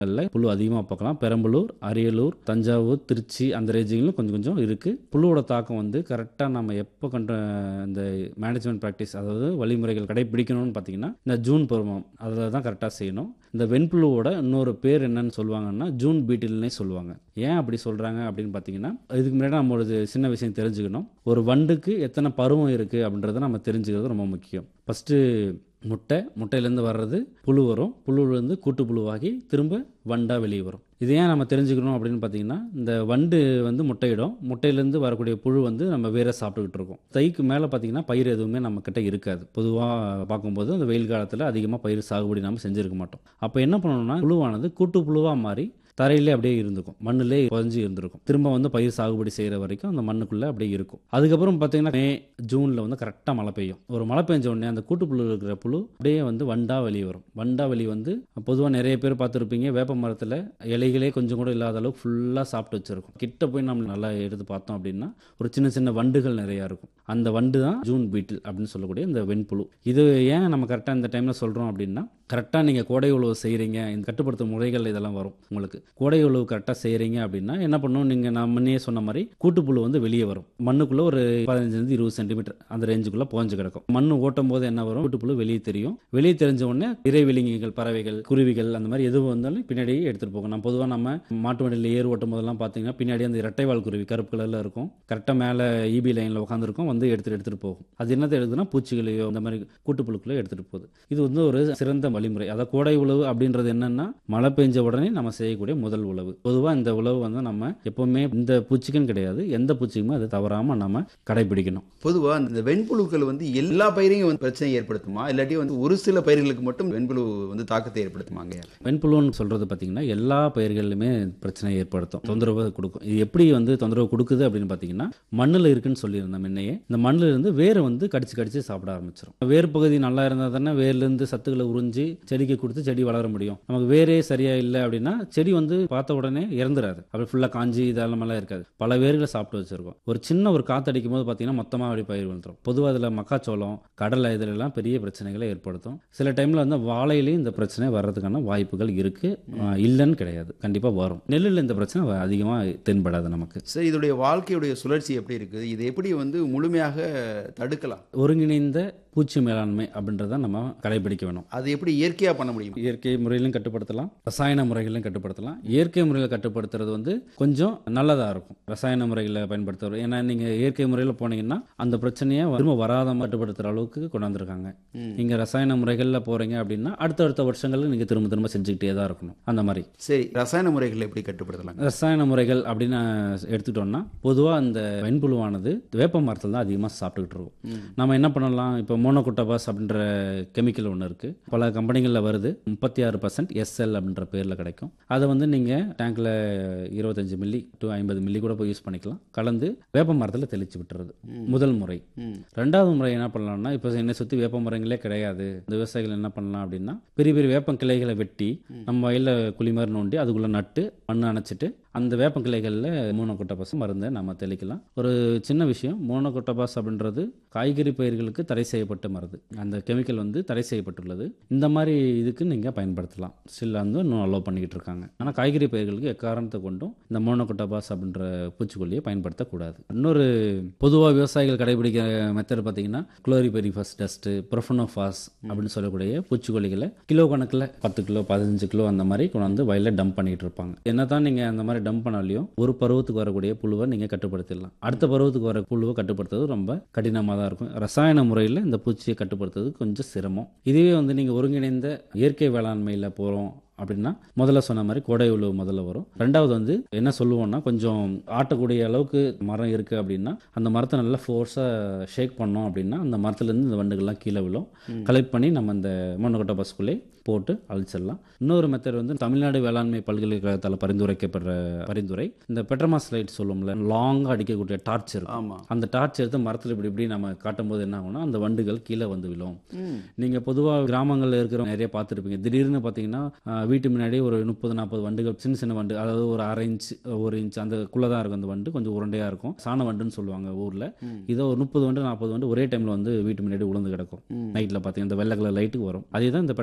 மாவட்டங்களில் புழு அதிகமாக பார்க்கலாம் பெரம்பலூர் அரியலூர் தஞ்சாவூர் திருச்சி அந்த ரேஞ்சிலும் கொஞ்சம் கொஞ்சம் இருக்குது புழுவோட தாக்கம் வந்து கரெக்டாக நம்ம எப்போ கண்ட இந்த மேனேஜ்மெண்ட் ப்ராக்டிஸ் அதாவது வழிமுறைகள் கடைபிடிக்கணும்னு பார்த்தீங்கன்னா இந்த ஜூன் பருவம் அதில் தான் கரெக்டாக செய்யணும் இந்த வெண்புழுவோட இன்னொரு பேர் என்னன்னு சொல்லுவாங்கன்னா ஜூன் பீட்டில்னே சொல்லுவாங்க ஏன் அப்படி சொல்கிறாங்க அப்படின்னு பார்த்தீங்கன்னா இதுக்கு முன்னாடி நம்ம ஒரு சின்ன விஷயம் தெரிஞ்சுக்கணும் ஒரு வண்டுக்கு எத்தனை பருவம் இருக்குது அப்படின்றத நம்ம தெரிஞ்சுக்கிறது ரொம்ப முக்கியம் ஃபஸ்ட்டு முட்டை முட்டையிலேருந்து வர்றது புழு வரும் புழுவிலேருந்து கூட்டு புழுவாகி திரும்ப வண்டாக வெளியே வரும் இது ஏன் நம்ம தெரிஞ்சுக்கணும் அப்படின்னு பார்த்தீங்கன்னா இந்த வண்டு வந்து முட்டையிடும் முட்டையிலேருந்து வரக்கூடிய புழு வந்து நம்ம வேற சாப்பிட்டுக்கிட்டு இருக்கோம் தைக்கு மேலே பார்த்தீங்கன்னா பயிர் எதுவுமே நம்ம கிட்ட இருக்காது பொதுவாக பார்க்கும்போது அந்த வெயில் காலத்தில் அதிகமாக பயிர் சாகுபடி நம்ம செஞ்சுருக்க மாட்டோம் அப்போ என்ன பண்ணணும்னா புழுவானது கூட்டு புழுவாக மாறி தரையிலே அப்படியே இருந்துக்கும் மண்ணிலே புதஞ்சு இருந்திருக்கும் திரும்ப வந்து பயிர் சாகுபடி செய்கிற வரைக்கும் அந்த மண்ணுக்குள்ளே அப்படியே இருக்கும் அதுக்கப்புறம் பார்த்தீங்கன்னா மே ஜூனில் வந்து கரெக்டாக மழை பெய்யும் ஒரு மழை பெஞ்ச உடனே அந்த கூட்டுப்புழு இருக்கிற புழு அப்படியே வந்து வண்டா வெளியே வரும் வண்டா வெளியே வந்து பொதுவாக நிறைய பேர் பார்த்துருப்பீங்க வேப்ப மரத்தில் இலைகளே கொஞ்சம் கூட இல்லாத அளவுக்கு ஃபுல்லாக சாப்பிட்டு வச்சிருக்கும் கிட்ட போய் நம்ம நல்லா எடுத்து பார்த்தோம் அப்படின்னா ஒரு சின்ன சின்ன வண்டுகள் நிறையா இருக்கும் அந்த வண்டு தான் ஜூன் பீட்டில் அப்படின்னு சொல்லக்கூடிய இந்த வெண்புழு இது ஏன் நம்ம கரெக்டாக இந்த டைமில் சொல்கிறோம் அப்படின்னா கரெக்டாக நீங்கள் கோடை உழவு செய்கிறீங்க இந்த கட்டுப்படுத்தும் முறைகள் இதெல்லாம் வரும் உங்களுக்கு கோடை உழவு கரெக்டாக செய்கிறீங்க அப்படின்னா என்ன பண்ணும் நீங்கள் நான் முன்னே சொன்ன மாதிரி கூட்டுப்புழு வந்து வெளியே வரும் மண்ணுக்குள்ளே ஒரு பதினஞ்சுலேருந்து இருபது சென்டிமீட்டர் அந்த ரேஞ்சுக்குள்ளே புகஞ்சு கிடக்கும் மண் ஓட்டும் போது என்ன வரும் கூட்டுப்புழு வெளியே தெரியும் வெளியே தெரிஞ்ச உடனே இறைவிலங்கிகள் பறவைகள் குருவிகள் அந்த மாதிரி எது வந்தாலும் பின்னாடியே எடுத்துகிட்டு போகும் நம்ம பொதுவாக நம்ம மாட்டு வண்டியில் ஏர் ஓட்டும் போதெல்லாம் பார்த்தீங்கன்னா பின்னாடி அந்த இரட்டைவால் குருவி கருப்பு கலரில் இருக்கும் கரெக்டாக மேலே இபி லைனில் உட்காந்துருக்கும் வந்து எடுத்துகிட்டு எடுத்துகிட்டு போகும் அது என்னத்தை எடுத்துன்னா பூச்சிகளையோ இந்த மாதிரி கூட்டுப்புழுக்களோ எடுத்துகிட்டு போகுது இது வந்து ஒரு சிறந்த வழிமுறை அதாவது கோடை உழவு அப்படின்றது என்னன்னா மழை பெஞ்ச உடனே நம்ம செய்யக்கூடிய முதல் உழவு பொதுவாக இந்த உழவு வந்து நம்ம எப்பவுமே இந்த பூச்சிக்குன்னு கிடையாது எந்த பூச்சிக்குமே அது தவறாமல் நம்ம கடைபிடிக்கணும் பொதுவா இந்த வெண்புழுக்கள் வந்து எல்லா பயிரையும் வந்து பிரச்சனை ஏற்படுத்துமா இல்லாட்டி வந்து ஒரு சில பயிர்களுக்கு மட்டும் வெண்புழு வந்து தாக்கத்தை ஏற்படுத்துமாங்க வெண்புழுன்னு சொல்றது பார்த்தீங்கன்னா எல்லா பயிர்களிலுமே பிரச்சனை ஏற்படுத்தும் தொந்தரவு கொடுக்கும் இது எப்படி வந்து தொந்தரவு கொடுக்குது அப்படின்னு பார்த்தீங்கன்னா மண்ணில் இருக்குன்னு சொல்லியிருந்தோம் முன்னையே இந்த மண்ணில் இருந்து வேர் வந்து கடிச்சு கடிச்சு சாப்பிட ஆரம்பிச்சிடும் வேர் பகுதி நல்லா இருந்தால் தானே வேர்லேருந்து சத்துக்களை உறிஞ்சி செடிக்கு கொடுத்து செடி வளர முடியும் நமக்கு வேரே சரியா இல்லை அப்படின்னா செடி வந்து பார்த்த உடனே இறந்துராது அப்படி ஃபுல்லாக காஞ்சி இதெல்லாமெல்லாம் இருக்காது பல வேர்களை சாப்பிட்டு வச்சிருக்கோம் ஒரு சின்ன ஒரு காத்தடிக்கும் போது பார்த்தீங்கன்னா மொத்தமாக அப்படி பயிர் விழுந்துரும் பொதுவாக அதில் மக்காச்சோளம் கடலை இதுலலாம் பெரிய பிரச்சனைகளை ஏற்படுத்தும் சில டைமில் வந்து வாழையிலையும் இந்த பிரச்சனை வர்றதுக்கான வாய்ப்புகள் இருக்கு ஆஹ் இல்லைன்னு கிடையாது கண்டிப்பாக வரும் நெல்லில் இந்த பிரச்சனை அதிகமாக தென்படாது நமக்கு சரி இதோடைய வாழ்க்கையுடைய சுழற்சி எப்படி இருக்குது இது எப்படி வந்து முழுமையாக தடுக்கலாம் ஒருங்கிணைந்த பூச்சி மேலாண்மை அப்படின்றத நம்ம கடைபிடிக்க வேணும் அது எப்படி இயற்கையா பண்ண முடியும் இயற்கை முறையிலும் கட்டுப்படுத்தலாம் ரசாயன முறைகளிலும் கட்டுப்படுத்தலாம் இயற்கை முறையில் கட்டுப்படுத்துறது வந்து கொஞ்சம் நல்லதாக இருக்கும் ரசாயன முறைகளை பயன்படுத்துறது ஏன்னா நீங்கள் இயற்கை முறையில் போனீங்கன்னா அந்த பிரச்சனையை திரும்ப வராத மாதிரி கட்டுப்படுத்துகிற அளவுக்கு கொண்டாந்துருக்காங்க நீங்கள் ரசாயன முறைகளில் போகிறீங்க அப்படின்னா அடுத்தடுத்த வருஷங்களுக்கு நீங்கள் திரும்ப திரும்ப செஞ்சுக்கிட்டே தான் இருக்கணும் அந்த மாதிரி சரி ரசாயன முறைகளை எப்படி கட்டுப்படுத்தலாம் ரசாயன முறைகள் அப்படின்னு எடுத்துக்கிட்டோம்னா பொதுவாக அந்த வெண்புழுவானது வேப்ப மரத்தில் தான் அதிகமாக சாப்பிட்டுக்கிட்டு இருக்கும் நம்ம என்ன பண்ணலாம் இப்போ மோனோகுட்டபாஸ் அப்படின்ற கெமிக்கல் ஒன்று இருக்குது பல கம்பெனிகளில் வருது முப்பத்தி ஆறு பர்சன்ட் எஸ்எல் அப்படின்ற பேரில் கிடைக்கும் அதை வந்து நீங்கள் டேங்க்கில் இருபத்தஞ்சு மில்லி டு ஐம்பது மில்லி கூட போய் யூஸ் பண்ணிக்கலாம் கலந்து வேப்ப மரத்தில் தெளிச்சு விட்டுறது முதல் முறை ரெண்டாவது முறை என்ன பண்ணலாம்னா இப்போ என்னை சுற்றி வேப்ப மரங்களே கிடையாது இந்த விவசாயிகள் என்ன பண்ணலாம் அப்படின்னா பெரிய பெரிய வேப்பம் கிளைகளை வெட்டி நம்ம வயலில் குழி மாதிரி நோண்டி அதுக்குள்ளே நட்டு மண் அணைச்சிட்டு அந்த வேப்பங்கிளைகளில் மோனோகொட்டபாஸ் மருந்தை நம்ம தெளிக்கலாம் ஒரு சின்ன விஷயம் மோனோகொட்டபாஸ் அப்படின்றது காய்கறி பயிர்களுக்கு தடை செய்யப்பட்ட மருந்து அந்த கெமிக்கல் வந்து தடை செய்யப்பட்டுள்ளது இந்த மாதிரி இதுக்கு நீங்கள் பயன்படுத்தலாம் ஸ்டில் வந்து இன்னும் அலோவ் பண்ணிக்கிட்டு இருக்காங்க ஆனால் காய்கறி பயிர்களுக்கு எக்காரணத்தை கொண்டும் இந்த மோனோகொட்டபாஸ் அப்படின்ற பூச்சிக்கொல்லியை பயன்படுத்தக்கூடாது இன்னொரு பொதுவாக விவசாயிகள் கடைபிடிக்கிற மெத்தட் பார்த்தீங்கன்னா குளோரிபெரிஃபஸ் டஸ்ட்டு ப்ரொஃபனோஃபாஸ் அப்படின்னு சொல்லக்கூடிய பூச்சிக்கொல்லிகளை கிலோ கணக்கில் பத்து கிலோ பதினஞ்சு கிலோ அந்த மாதிரி கொண்டாந்து வயலில் டம்ப் பண்ணிட்டு இருப்பாங்க என்னதான் நீங்கள் அந்த மாதிரி டம்ப் பண்ணாலையும் ஒரு பருவத்துக்கு வரக்கூடிய புழுவை நீங்கள் கட்டுப்படுத்திடலாம் அடுத்த பருவத்துக்கு வர புழுவை கட்டுப்படுத்துறது ரொம்ப கடினமாக தான் இருக்கும் ரசாயன முறையில் இந்த பூச்சியை கட்டுப்படுத்துறது கொஞ்சம் சிரமம் இதுவே வந்து நீங்கள் ஒருங்கிணைந்த இயற்கை வேளாண்மையில் போகிறோம் அப்படின்னா முதல்ல சொன்ன மாதிரி கோடை உழவு முதல்ல வரும் ரெண்டாவது வந்து என்ன சொல்லுவோம்னா கொஞ்சம் ஆட்டக்கூடிய அளவுக்கு மரம் இருக்குது அப்படின்னா அந்த மரத்தை நல்லா ஃபோர்ஸாக ஷேக் பண்ணோம் அப்படின்னா அந்த மரத்துலேருந்து இந்த வண்டுகள்லாம் கீழே விழும் கலெக்ட் பண்ணி நம்ம இந்த மண்ணொக்கட்டை பஸ்குள்ளே போட்டு அழிச்சிடலாம் இன்னொரு மெத்தட் வந்து தமிழ்நாடு வேளாண்மை பல்கலைக்கழகத்தால் பரிந்துரைக்கப்படுற பரிந்துரை இந்த பெட்ரமாஸ் லைட் சொல்லுவோம்ல லாங்காக அடிக்கக்கூடிய டார்ச் இருக்கும் ஆமா அந்த டார்ச் எடுத்து மரத்தில் இப்படி இப்படி நம்ம காட்டும் போது என்ன ஆகும்னா அந்த வண்டுகள் கீழே வந்து விழும் நீங்கள் பொதுவாக கிராமங்களில் இருக்கிற நிறைய பார்த்துருப்பீங்க திடீர்னு பார்த்தீங்கன்னா ஆஹ், வீட்டு முன்னாடி ஒரு முப்பது நாற்பது வண்டுகள் சின்ன சின்ன வண்டு அதாவது ஒரு அரை இன்ச் ஒரு இன்ச் அந்தக்குள்ளே தான் இருக்கும் அந்த வண்டு கொஞ்சம் உருண்டையாக இருக்கும் சாண வண்டுன்னு சொல்லுவாங்க ஊரில் இதோ ஒரு முப்பது வண்டு நாற்பது வண்டு ஒரே டைமில் வந்து வீட்டு முன்னாடி உளுந்து கிடக்கும் நைட்டில் பார்த்தீங்கன்னா இந்த வெள்ளை கலர் லைட்டுக்கு வரும் அதே தான் இந்த பெட்ரமாஸ் லைட்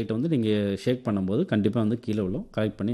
லைட்டை வந்து நீங்கள் ஷேக் பண்ணும்போது கண்டிப்பாக வந்து கீழே விழும் கரெக்ட் பண்ணி